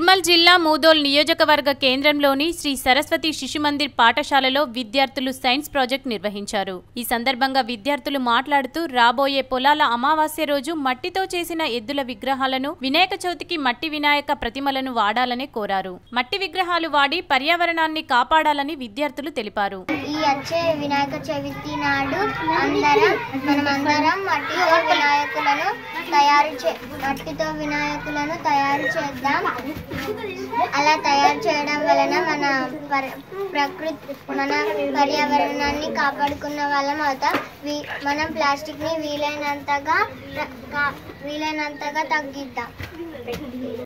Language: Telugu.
నిర్మల్ జిల్లా మూదోల్ నియోజకవర్గ కేంద్రంలోని శ్రీ సరస్వతి శిశు మందిర్ పాఠశాలలో విద్యార్థులు సైన్స్ ప్రాజెక్ట్ నిర్వహించారు ఈ సందర్భంగా విద్యార్థులు మాట్లాడుతూ రాబోయే పొలాల అమావాస్య రోజు మట్టితో చేసిన ఎద్దుల విగ్రహాలను వినాయక చవితికి మట్టి వినాయక ప్రతిమలను వాడాలని కోరారు మట్టి విగ్రహాలు వాడి పర్యావరణాన్ని కాపాడాలని విద్యార్థులు తెలిపారు ఈ వచ్చే వినాయక చవితి నాడు అందరం మనమందరం మట్టితో వినాయకులను తయారు చే మట్టితో వినాయకులను తయారు చేద్దాం అలా తయారు చేయడం వలన మన పర్- ప్రకృతి మన పర్యావరణాన్ని కాపాడుకున్న వాళ్ళం అవుతాం వీ- మనం ప్లాస్టిక్ ని వీలైనంతగా కా- వీలైనంతగా తగ్గిద్దాం